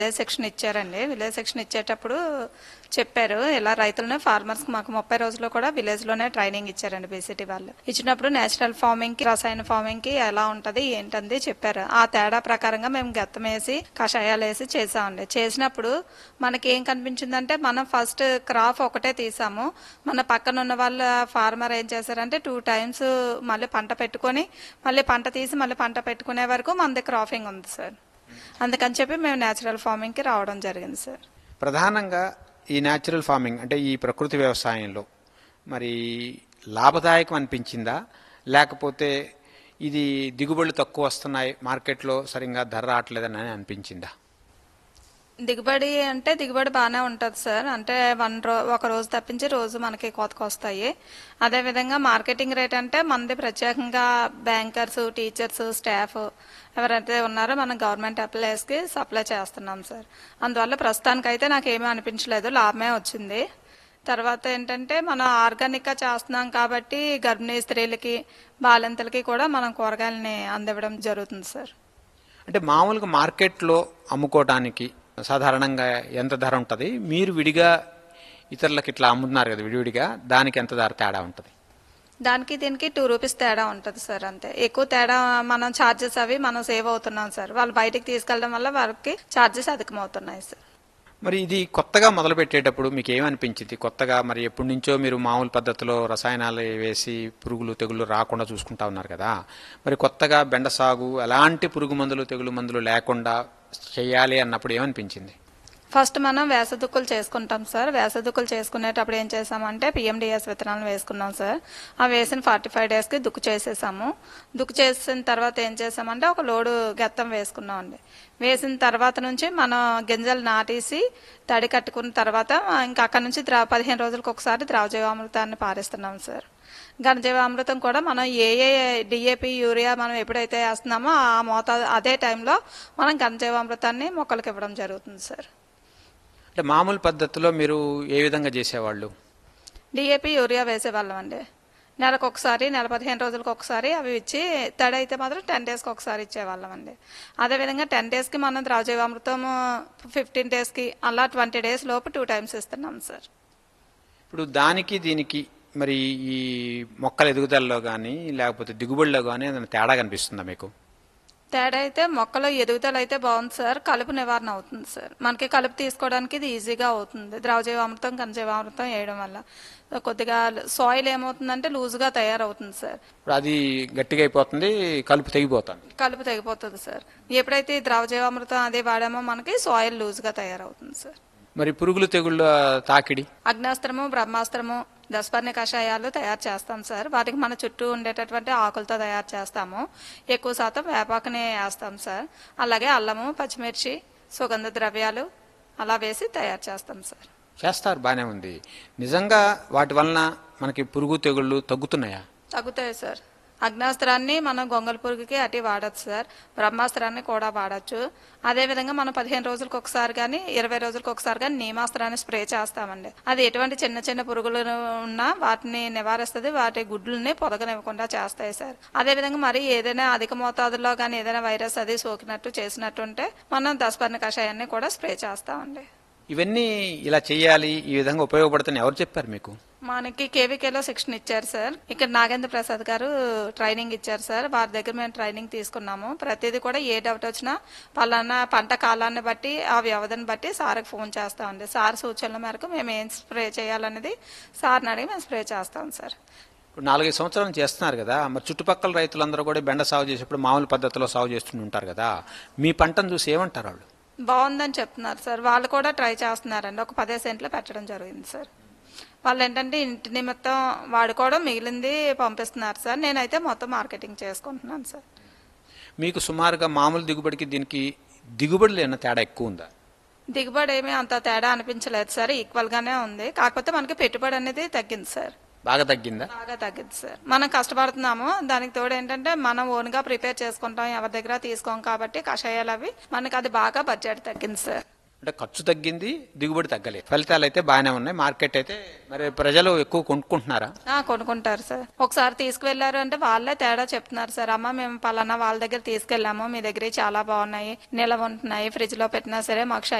village section ఇచ్చారండి village section ఇచ్చేటప్పుడు చెప్పారు ఇలా రైతులను ఫార్మర్స్ మాకు ముప్పై రోజుల్లో కూడా విలేజ్ లోనే ట్రైనింగ్ ఇచ్చారండి బీసీటీ వాళ్ళు ఇచ్చినప్పుడు నేచురల్ ఫార్మింగ్ కి రసాయన ఫార్మింగ్ కి ఎలా ఉంటది ఏంటంది చెప్పారు ఆ తేడా ప్రకారంగా మేము గత్తం వేసి కషాయాలు వేసి చేసామండి చేసినప్పుడు మనకి ఏం కనిపించిందంటే మనం ఫస్ట్ క్రాప్ ఒకటే తీసాము మన పక్కన ఉన్న వాళ్ళ ఫార్మర్ ఏం చేశారంటే టూ టైమ్స్ మళ్ళీ పంట పెట్టుకొని మళ్ళీ పంట తీసి మళ్ళీ పంట పెట్టుకునే వరకు మనది క్రాపింగ్ ఉంది సార్ అందుకని చెప్పి మేము నేచురల్ ఫార్మింగ్ కి రావడం జరిగింది సార్ ప్రధానంగా ఈ న్యాచురల్ ఫార్మింగ్ అంటే ఈ ప్రకృతి వ్యవసాయంలో మరి లాభదాయకం అనిపించిందా లేకపోతే ఇది దిగుబడులు తక్కువ వస్తున్నాయి మార్కెట్లో సరిగ్గా ధర రావట్లేదని అనిపించిందా దిగుబడి అంటే దిగుబడి బాగానే ఉంటుంది సార్ అంటే వన్ రో ఒక రోజు తప్పించి రోజు మనకి కోతకు వస్తాయి అదే విధంగా మార్కెటింగ్ రేట్ అంటే మనది ప్రత్యేకంగా బ్యాంకర్స్ టీచర్స్ స్టాఫ్ ఎవరైతే ఉన్నారో మనం గవర్నమెంట్ ఎంప్లాయీస్ కి సప్లై చేస్తున్నాం సార్ అందువల్ల ప్రస్తుతానికైతే నాకు ఏమీ అనిపించలేదు లాభమే వచ్చింది తర్వాత ఏంటంటే మనం ఆర్గానిక్ గా చేస్తున్నాం కాబట్టి గర్భిణీ స్త్రీలకి బాలింతలకి కూడా మనం కూరగాయలని అందివ్వడం జరుగుతుంది సార్ అంటే మామూలుగా మార్కెట్లో అమ్ముకోవడానికి సాధారణంగా ఎంత ధర ఉంటుంది మీరు విడిగా ఇతరులకు ఇట్లా అమ్ముతున్నారు కదా విడివిడిగా దానికి ఎంత ధర తేడా ఉంటుంది దానికి దీనికి టూ రూపీస్ తేడా ఉంటుంది సార్ అంతే ఎక్కువ తేడా మనం ఛార్జెస్ అవి మనం సేవ్ అవుతున్నాం సార్ వాళ్ళు బయటికి తీసుకెళ్ళడం వల్ల వాళ్ళకి ఛార్జెస్ అధికమవుతున్నాయి సార్ మరి ఇది కొత్తగా మొదలు పెట్టేటప్పుడు మీకు ఏమనిపించింది కొత్తగా మరి ఎప్పటి నుంచో మీరు మామూలు పద్ధతిలో రసాయనాలు వేసి పురుగులు తెగులు రాకుండా చూసుకుంటా ఉన్నారు కదా మరి కొత్తగా బెండ సాగు ఎలాంటి పురుగు మందులు తెగులు మందులు లేకుండా చేయాలి అన్నప్పుడు ఏమనిపించింది ఫస్ట్ మనం వేసదుక్కులు చేసుకుంటాం సార్ వేసదుక్కులు చేసుకునేటప్పుడు ఏం చేసామంటే పిఎండిఎస్ విత్తనాలు వేసుకున్నాం సార్ ఆ వేసిన ఫార్టీ ఫైవ్ డేస్కి దుక్కు చేసేసాము దుక్కు చేసిన తర్వాత ఏం చేసామంటే ఒక లోడు గెత్తం వేసుకున్నాం అండి వేసిన తర్వాత నుంచి మనం గింజలు నాటేసి తడి కట్టుకున్న తర్వాత ఇంకా అక్కడ నుంచి ద్రా పదిహేను రోజులకు ఒకసారి ద్రవజీవామృతాన్ని పారిస్తున్నాం సార్ ఘనజీవామృతం కూడా మనం ఏ ఏ డిఏపి యూరియా మనం ఎప్పుడైతే వేస్తున్నామో ఆ మోతాదు అదే టైంలో మనం ఘనజీవామృతాన్ని మొక్కలకు ఇవ్వడం జరుగుతుంది సార్ అంటే మామూలు పద్ధతిలో మీరు ఏ విధంగా చేసేవాళ్ళు డిఏపి యూరియా వేసేవాళ్ళం అండి నెలకు ఒకసారి నెల పదిహేను రోజులకు ఒకసారి అవి ఇచ్చి తడి అయితే మాత్రం టెన్ డేస్కి ఒకసారి ఇచ్చేవాళ్ళం అండి అదేవిధంగా టెన్ డేస్కి మనం ద్రవజీవామృతం ఫిఫ్టీన్ డేస్కి అలా ట్వంటీ డేస్ లోపు టూ టైమ్స్ ఇస్తున్నాం సార్ ఇప్పుడు దానికి దీనికి మరి ఈ మొక్కల ఎదుగుదలలో కానీ లేకపోతే దిగుబడిలో కానీ ఏదైనా తేడా కనిపిస్తుందా మీకు తేడా అయితే మొక్కలో ఎదుగుదల అయితే బాగుంది సార్ కలుపు నివారణ అవుతుంది సార్ మనకి కలుపు తీసుకోవడానికి ఇది ఈజీగా అవుతుంది ద్రవజీవామృతం కనజీవామృతం వేయడం వల్ల కొద్దిగా సాయిల్ ఏమవుతుందంటే లూజ్గా తయారవుతుంది సార్ ఇప్పుడు అది గట్టిగా అయిపోతుంది కలుపు తెగిపోతుంది కలుపు తెగిపోతుంది సార్ ఎప్పుడైతే ఈ ద్రవజీవామృతం అదే వాడామో మనకి సాయిల్ లూజ్గా తయారవుతుంది సార్ మరి పురుగులు తెగుళ్ళ తాకిడి అగ్నాస్త్రము బ్రహ్మాస్త్రము దశపర్ణి కషాయాలు తయారు చేస్తాం సార్ వాటికి మన చుట్టూ ఉండేటటువంటి ఆకులతో తయారు చేస్తాము ఎక్కువ శాతం వేపాకునే వేస్తాం సార్ అలాగే అల్లము పచ్చిమిర్చి సుగంధ ద్రవ్యాలు అలా వేసి తయారు చేస్తాం సార్ చేస్తారు బాగానే ఉంది నిజంగా వాటి వలన మనకి పురుగు తెగుళ్ళు తగ్గుతున్నాయా తగ్గుతాయి సార్ అగ్నాస్త్రాన్ని మనం గొంగళ పురుగుకి అటు వాడచ్చు సార్ బ్రహ్మాస్త్రాన్ని కూడా వాడచ్చు అదేవిధంగా మనం పదిహేను రోజులకు ఒకసారి కానీ ఇరవై రోజులకు ఒకసారి కానీ నీమాస్త్రాన్ని స్ప్రే చేస్తామండి అది ఎటువంటి చిన్న చిన్న పురుగులు ఉన్నా వాటిని నివారిస్తుంది వాటి గుడ్లని పొదగనివ్వకుండా చేస్తాయి సార్ అదేవిధంగా మరి ఏదైనా అధిక మోతాదులో కానీ ఏదైనా వైరస్ అది సోకినట్టు చేసినట్టు ఉంటే మనం దశపర్ణ కషాయాన్ని కూడా స్ప్రే చేస్తామండి ఇవన్నీ ఇలా చేయాలి ఈ విధంగా ఉపయోగపడుతున్నాయి ఎవరు చెప్పారు మీకు మనకి కేవీకేలో శిక్షణ ఇచ్చారు సార్ ఇక్కడ నాగేంద్ర ప్రసాద్ గారు ట్రైనింగ్ ఇచ్చారు సార్ వారి దగ్గర మేము ట్రైనింగ్ తీసుకున్నాము ప్రతిదీ కూడా ఏ డౌట్ వచ్చినా పలానా పంట కాలాన్ని బట్టి ఆ వ్యవధిని బట్టి సార్కి ఫోన్ చేస్తామండి సార్ సూచనల మేరకు మేము ఏం స్ప్రే చేయాలనేది సార్ని అడిగి మేము స్ప్రే చేస్తాం సార్ ఇప్పుడు నాలుగైదు సంవత్సరాలు చేస్తున్నారు కదా మరి చుట్టుపక్కల రైతులందరూ కూడా బెండ సాగు చేసేప్పుడు మామూలు పద్ధతిలో సాగు చేస్తుంటారు కదా మీ పంటను చూసి ఏమంటారు వాళ్ళు బాగుందని చెప్తున్నారు సార్ వాళ్ళు కూడా ట్రై చేస్తున్నారండి ఒక పదే సెంట్లు పెట్టడం జరిగింది సార్ వాళ్ళు ఏంటంటే ఇంటి నిమిత్తం వాడుకోవడం మిగిలింది పంపిస్తున్నారు సార్ నేనైతే మొత్తం మార్కెటింగ్ చేసుకుంటున్నాను సార్ మీకు సుమారుగా మామూలు దిగుబడికి దీనికి దిగుబడిలో ఏమైనా తేడా ఎక్కువ ఉందా దిగుబడి ఏమీ అంత తేడా అనిపించలేదు సార్ ఈక్వల్ గానే ఉంది కాకపోతే మనకి పెట్టుబడి అనేది తగ్గింది సార్ బాగా తగ్గిందా బాగా తగ్గింది సార్ మనం కష్టపడుతున్నాము దానికి తోడు ఏంటంటే మనం ఓన్ గా ప్రిపేర్ చేసుకుంటాం ఎవరి దగ్గర తీసుకోం కాబట్టి కషాయాలు అవి మనకి అది బాగా బడ్జెట్ తగ్గింది సార్ అంటే ఖర్చు తగ్గింది దిగుబడి తగ్గలేదు ఫలితాలు అయితే బాగానే ఉన్నాయి మార్కెట్ అయితే మరి ప్రజలు ఎక్కువ కొనుక్కుంటున్నారా ఆ, కొనుక్కుంటారు సార్ ఒకసారి తీసుకువెళ్లారు అంటే వాళ్ళే తేడా చెప్తున్నారు సార్ అమ్మ మేము పలానా వాళ్ళ దగ్గర తీసుకెళ్ళాము మీ దగ్గర చాలా బాగున్నాయి నిలవ ఉంటున్నాయి ఫ్రిడ్జ్ లో పెట్టినా సరే మాకు